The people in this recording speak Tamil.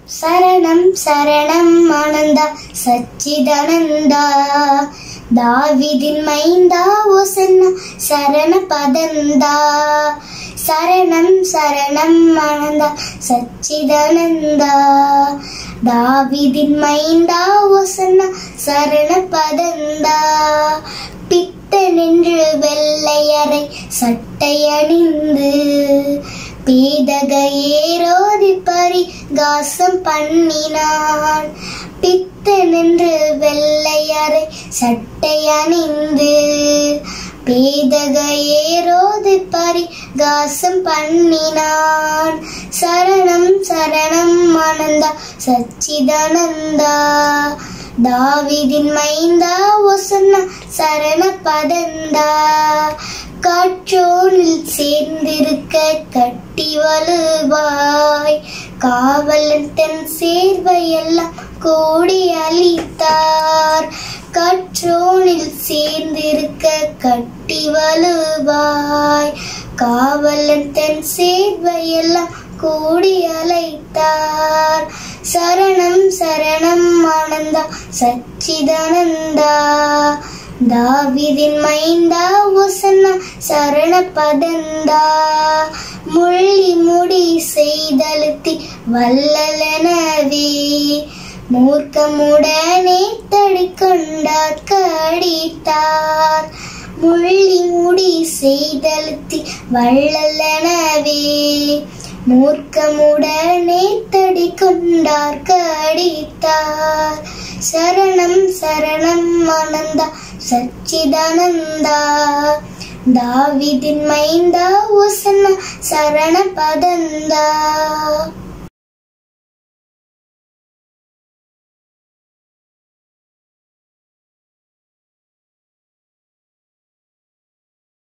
சரணம் சரணம் ஆனந்தா சச்சிதானந்தா தாவிதின் மைந்தா ஒசன்னா சரண பதந்தா சரணம் சரணம் ஆனந்தா சச்சிதானந்தா தாவிதின் மைந்தா ஒசன்னா சரண பதந்தா பித்த நின்று வெள்ளையறை சட்டை அணிந்து பீதக ஏரோதி பரிகாசம் பண்ணினான் பித்த நின்று வெள்ளையறை சட்டை அணிந்து பேதக ஏரோதி பரிகாசம் பண்ணினான் சரணம் சரணம் ஆனந்தா சச்சிதானந்தா தாவிதின் மைந்தா ஒசன்னா சரண பதந்தா காற்றோனில் சேர்ந்திருக்க கட்டி வலுவாய் காவலன் தன் சேர்வையெல்லாம் கோடி அளித்தார் காற்றோனில் சேர்ந்திருக்க கட்டி வலுவாய் காவலன் தன் சேர்வையெல்லாம் கூடி அழைத்தார் சரணம் சரணம் ஆனந்தா சச்சிதானந்தா தாவிதின் மைந்தா ஒசன்னா சரண பதந்தா முள்ளி முடி செய்தழுத்தி வல்லலனவே மூர்க்கமுடனே தடிக்கொண்டார் கடித்தார் முள்ளி முடி செய்தழுத்தி வள்ளலனவே மூர்க்கமுடனே தடிக்கொண்டார் கடித்தார் சரணம் சரணம் ஆனந்தா சச்சிதானந்தா தாவிதின் மைந்தா ஒசன்னா சரண பதந்தா